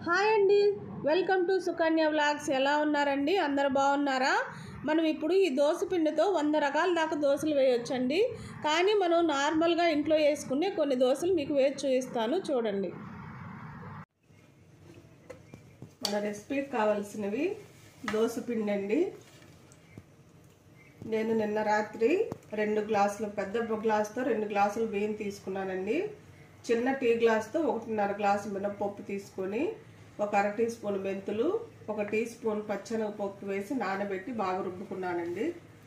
hi అండి welcome to Sukanya vlogs ఎలా ఉన్నారండి అందరు బాగున్నారా మనం ఇప్పుడు ఈ దోశ పిండితో వంద రకాల దాకా దోశలు వేయొచ్చండి కానీ మనం నార్మల్గా ఇంట్లో వేసుకునే కొన్ని దోశలు మీకు వేసి చూపిస్తాను చూడండి మన రెసిపీకి కావాల్సినవి దోశ పిండి అండి నేను నిన్న రాత్రి రెండు గ్లాసులు పెద్ద గ్లాసుతో రెండు గ్లాసులు బియ్యం తీసుకున్నానండి చిన్న టీ గ్లాస్తో ఒకటిన్నర గ్లాసు మినపప్పు తీసుకొని ఒక అర టీ స్పూన్ మెంతులు ఒక టీ స్పూన్ పచ్చెనగపప్పు వేసి నానబెట్టి బాగా రుబ్బుకున్నానండి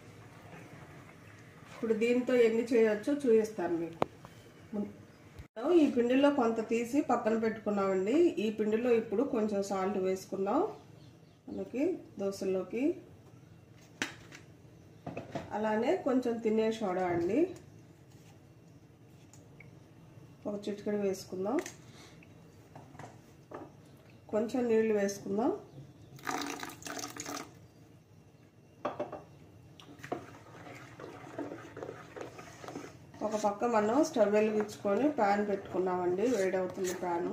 ఇప్పుడు దీంతో ఎన్ని చేయొచ్చో చూపిస్తాను మీకు ఈ పిండిలో కొంత తీసి పక్కన పెట్టుకున్నామండి ఈ పిండిలో ఇప్పుడు కొంచెం సాల్ట్ వేసుకుందాం మనకి దోశల్లోకి అలానే కొంచెం తినే సోడా అండి ఒక చిటికెడు వేసుకుందాం కొంచెం నీళ్లు వేసుకుందాం ఒక పక్క మనం స్టవ్ వెలిగించుకొని ప్యాన్ పెట్టుకున్నామండి వేడవుతుంది ప్యాను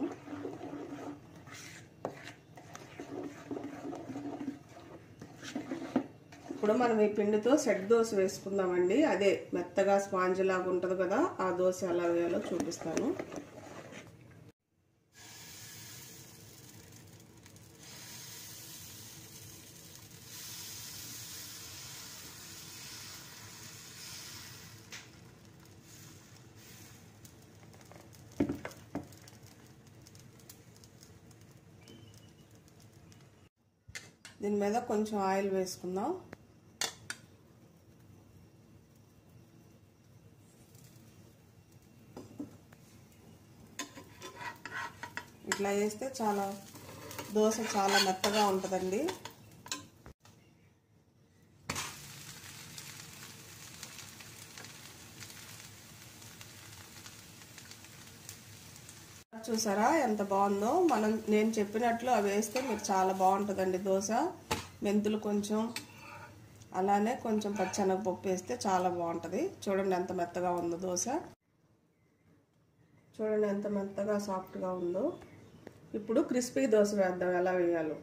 ఇప్పుడు మనం ఈ పిండితో సెట్ దోశ వేసుకుందామండి అదే మెత్తగా స్పాంజ్ లాగా ఉంటుంది కదా ఆ దోశ ఎలా వేయాలో చూపిస్తాను దీని మీద కొంచెం ఆయిల్ వేసుకుందాం ఇట్లా చేస్తే చాలా దోశ చాలా మెత్తగా ఉంటుందండి చూసారా ఎంత బాగుందో మనం నేను చెప్పినట్లు అవి వేస్తే మీకు చాలా బాగుంటుందండి దోశ మెంతులు కొంచెం అలానే కొంచెం పచ్చెనగపప్పు వేస్తే చాలా బాగుంటుంది చూడండి ఎంత మెత్తగా ఉందో దోశ చూడండి ఎంత మెత్తగా సాఫ్ట్గా ఉందో ఇప్పుడు క్రిస్పీ దోశ వేద్దాం ఎలా వేయాలో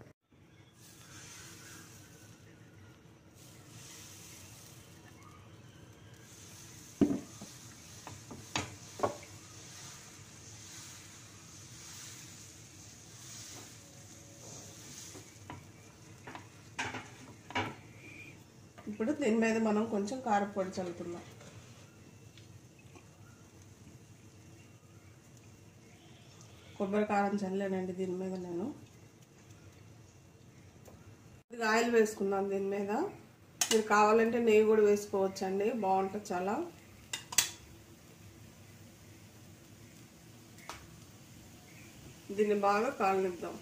ఇప్పుడు దీని మీద మనం కొంచెం కారపొడి చల్లుతున్నాం కొబ్బరి కారం చల్లానండి దీని మీద నేను ఆయిల్ వేసుకున్నాను దీని మీద మీరు కావాలంటే నెయ్యి కూడా వేసుకోవచ్చండి బాగుంటుంది చాలా దీన్ని బాగా కాలనిద్దాం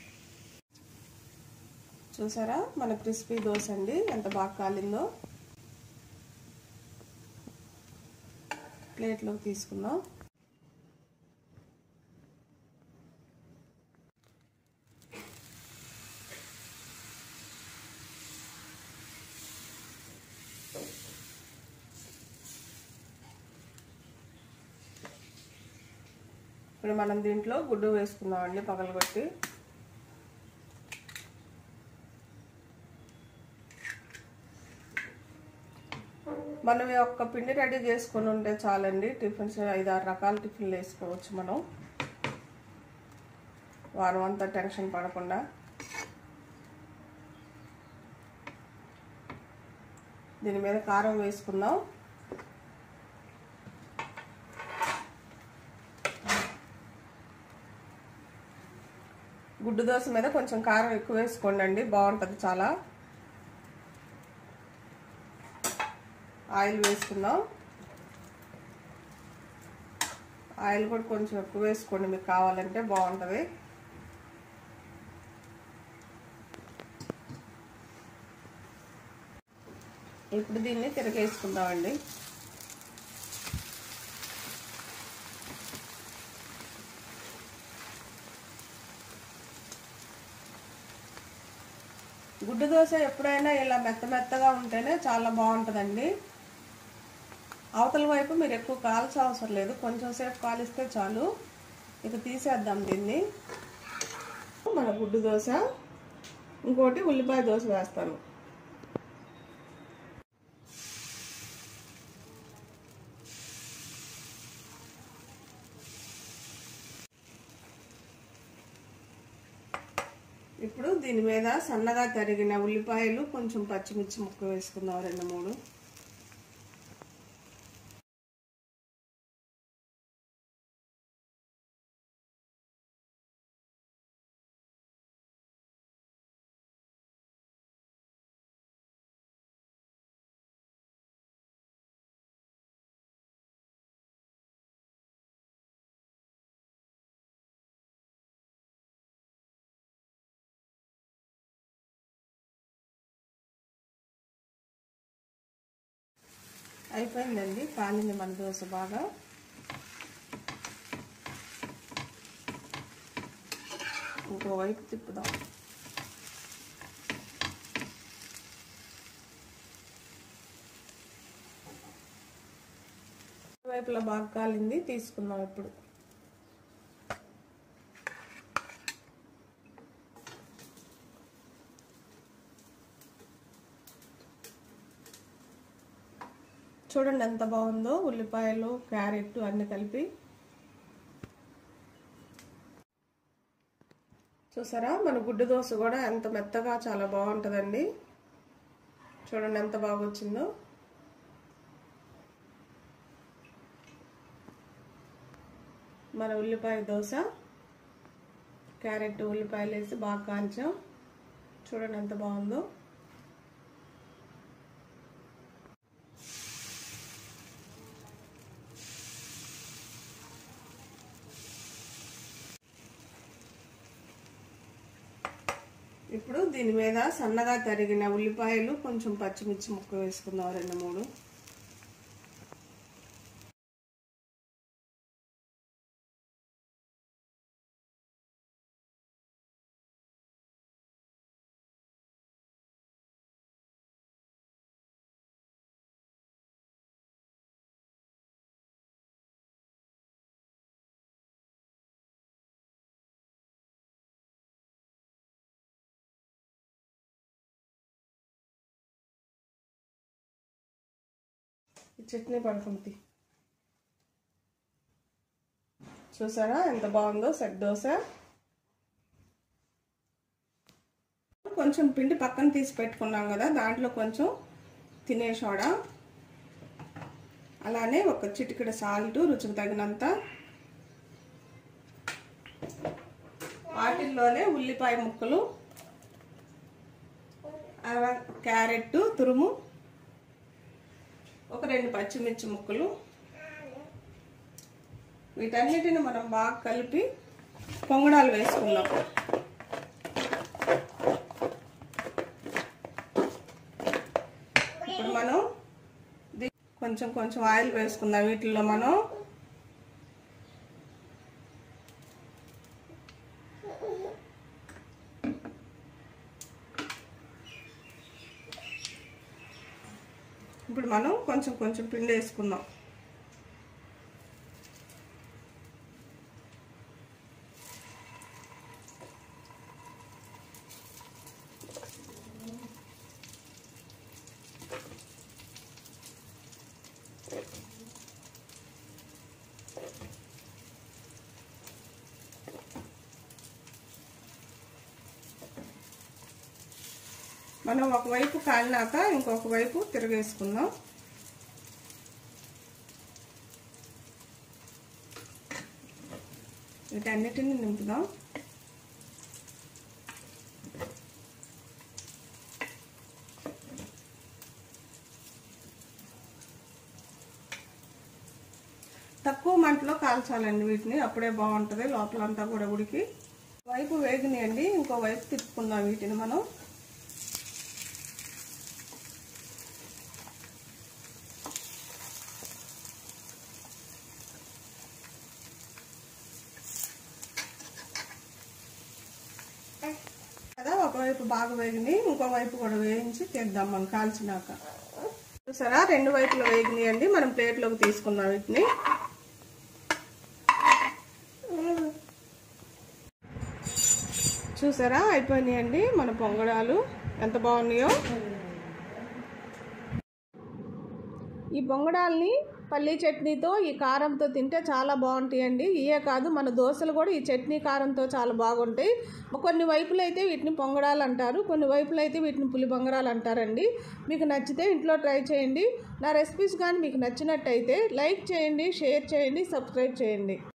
చూసారా మన క్రిస్పీ దోశ అండి ఎంత బాగా కాలిందో ప్లేట్లోకి తీసుకుందాం ఇప్పుడు మనం దీంట్లో గుడ్డు వేసుకుందామండి పగలగొట్టి మనం ఒక్క పిండి రెడీ చేసుకొని ఉంటే చాలండి టిఫిన్స్ ఐదు ఆరు రకాల టిఫిన్లు వేసుకోవచ్చు మనం వారం అంతా టెన్షన్ పడకుండా దీని మీద కారం వేసుకుందాం గుడ్డు దోశ మీద కొంచెం కారం ఎక్కువ వేసుకోండి అండి బాగుంటుంది చాలా ఆయిల్ వేసుకుందాం ఆయిల్ కూడా కొంచెం ఎక్కువ వేసుకోండి మీకు కావాలంటే బాగుంటుంది ఇప్పుడు దీన్ని తిరగేసుకుందామండి గుడ్డు దోశ ఎప్పుడైనా ఇలా మెత్త మెత్తగా ఉంటేనే చాలా బాగుంటుందండి అవతల వైపు మీరు ఎక్కువ కాల్చిన అవసరం లేదు కొంచెం సేపు కాలిస్తే చాలు ఇక తీసేద్దాం దీన్ని మన గుడ్డు దోశ ఇంకోటి ఉల్లిపాయ దోశ వేస్తాను ఇప్పుడు దీని మీద సన్నగా తరిగిన ఉల్లిపాయలు కొంచెం పచ్చిమిర్చి ముక్క వేసుకుందాం రెండు మూడు అయిపోయిందండి కాలింది మన దోశ బాగా ఇంకో వైపు తిప్పుదాం వైపులో బాగా కాలింది తీసుకుందాం ఇప్పుడు చూడండి ఎంత బాగుందో ఉల్లిపాయలు క్యారెట్ అన్ని కలిపి చూసారా మన గుడ్డు దోశ కూడా ఎంత మెత్తగా చాలా బాగుంటుందండి చూడండి ఎంత బాగా వచ్చిందో మన ఉల్లిపాయ దోశ క్యారెట్ ఉల్లిపాయలు వేసి బాగా కాంచాం చూడండి ఎంత బాగుందో ఇప్పుడు దీని మీద సన్నగా తరిగిన ఉల్లిపాయలు కొంచెం పచ్చిమిర్చి ముక్క వేసుకుందాం రెండు మూడు ఈ చట్నీ పడుకుంది చూసారా ఎంత బాగుందో సెట్ దోశ కొంచెం పిండి పక్కన తీసి పెట్టుకున్నాం కదా దాంట్లో కొంచెం తినే సోడా అలానే ఒక చిటికెడ సాల్ట్ రుచికి తగినంత వాటిల్లోనే ఉల్లిపాయ ముక్కలు అలా క్యారెట్ తురుము ఒక రెండు పచ్చిమిర్చి ముక్కలు వీటన్నిటిని మనం బాగా కలిపి పొంగడాలు వేసుకుందాం ఇప్పుడు మనం ది- కొంచెం కొంచెం ఆయిల్ వేసుకుందాం వీటిల్లో మనం ఇప్పుడు మనం కొంచెం కొంచెం పిండి వేసుకుందాం మనం ఒకవైపు కాలినాక ఇంకొక వైపు తిరగేసుకుందాం వీటన్నిటిని నింపుదాం తక్కువ మంటలో కాల్చాలండి వీటిని అప్పుడే బాగుంటుంది లోపలంతా కూడా ఉడికి వైపు వేగినాయండి ఇంకో వైపు తిప్పుకుందాం వీటిని మనం కదా ఒకవైపు బాగా వేగినాయి ఇంకో వైపు కూడా వేయించి తీద్దాం మనం కాల్చినాక చూసారా రెండు వైపులు వేగినాయి అండి మనం ప్లేట్లోకి తీసుకుందాం వీటిని చూసారా అయిపోయినాయండి మన పొంగడాలు ఎంత బాగున్నాయో ఈ పొంగడాల్ని పల్లీ చట్నీతో ఈ కారంతో తింటే చాలా బాగుంటాయండి ఇవే కాదు మన దోశలు కూడా ఈ చట్నీ కారంతో చాలా బాగుంటాయి కొన్ని వైపులు అయితే వీటిని పొంగడాలు అంటారు కొన్ని వైపులు అయితే వీటిని పులి పొంగడాలు అంటారండి మీకు నచ్చితే ఇంట్లో ట్రై చేయండి నా రెసిపీస్ కానీ మీకు నచ్చినట్టయితే లైక్ చేయండి షేర్ చేయండి సబ్స్క్రైబ్ చేయండి